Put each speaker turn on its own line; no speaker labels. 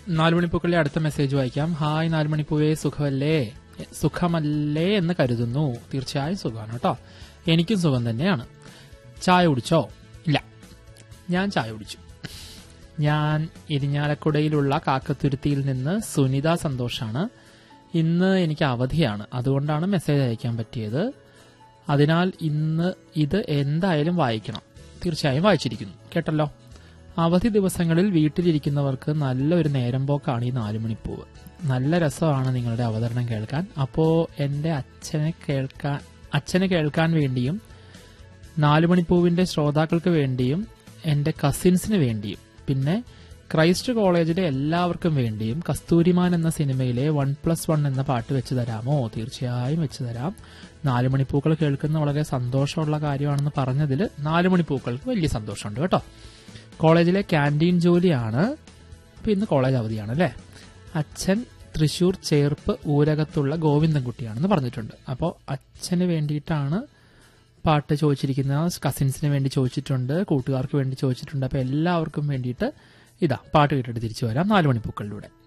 നാലുമണിപ്പൂക്കളിലെ അടുത്ത മെസ്സേജ് വായിക്കാം ഹായ് നാലുമണിപ്പൂവേ സുഖമല്ലേ സുഖമല്ലേ എന്ന് കരുതുന്നു തീർച്ചയായും സുഖമാണ് കേട്ടോ എനിക്കും സുഖം തന്നെയാണ് ചായ കുടിച്ചോ ഇല്ല ഞാൻ ചായ കുടിച്ചു ഞാൻ ഇരിഞ്ഞാലക്കുടയിലുള്ള കാക്കത്തുരുത്തിയിൽ നിന്ന് സുനിത സന്തോഷാണ് ഇന്ന് എനിക്ക് അവധിയാണ് അതുകൊണ്ടാണ് മെസ്സേജ് അയക്കാൻ പറ്റിയത് അതിനാൽ ഇന്ന് ഇത് എന്തായാലും വായിക്കണം തീർച്ചയായും വായിച്ചിരിക്കുന്നു കേട്ടല്ലോ അവധി ദിവസങ്ങളിൽ വീട്ടിലിരിക്കുന്നവർക്ക് നല്ലൊരു നേരം പോക്കാണ് ഈ നാലുമണിപ്പൂവ് നല്ല രസമാണ് നിങ്ങളുടെ അവതരണം കേൾക്കാൻ അപ്പോ എന്റെ അച്ഛനെ കേൾക്കാൻ അച്ഛനെ കേൾക്കാൻ വേണ്ടിയും നാലുമണിപ്പൂവിന്റെ ശ്രോതാക്കൾക്ക് വേണ്ടിയും എന്റെ കസിൻസിന് വേണ്ടിയും പിന്നെ ക്രൈസ്റ്റ് കോളേജിലെ എല്ലാവർക്കും വേണ്ടിയും കസ്തൂരിമാൻ എന്ന സിനിമയിലെ വൺ പ്ലസ് വൺ എന്ന പാട്ട് വെച്ച് തരാമോ തീർച്ചയായും വെച്ച് തരാം നാലുമണിപ്പൂക്കൾ കേൾക്കുന്ന വളരെ സന്തോഷമുള്ള കാര്യമാണെന്ന് പറഞ്ഞതിൽ നാലുമണിപ്പൂക്കൾക്ക് വലിയ സന്തോഷമുണ്ട് കേട്ടോ കോളേജിലെ ക്യാൻറ്റീൻ ജോലിയാണ് അപ്പൊ ഇന്ന് കോളേജ് അവധിയാണ് അല്ലേ അച്ഛൻ തൃശൂർ ചേർപ്പ് ഊരകത്തുള്ള ഗോവിന്ദൻകുട്ടിയാണെന്ന് പറഞ്ഞിട്ടുണ്ട് അപ്പോൾ അച്ഛന് വേണ്ടിയിട്ടാണ് പാട്ട് ചോദിച്ചിരിക്കുന്ന കസിൻസിന് വേണ്ടി ചോദിച്ചിട്ടുണ്ട് കൂട്ടുകാർക്ക് വേണ്ടി ചോദിച്ചിട്ടുണ്ട് അപ്പോൾ എല്ലാവർക്കും വേണ്ടിയിട്ട് ഇതാ പാട്ട് കേട്ടിട്ട് തിരിച്ചു വരാം നാല് മണിപ്പൂക്കളിലൂടെ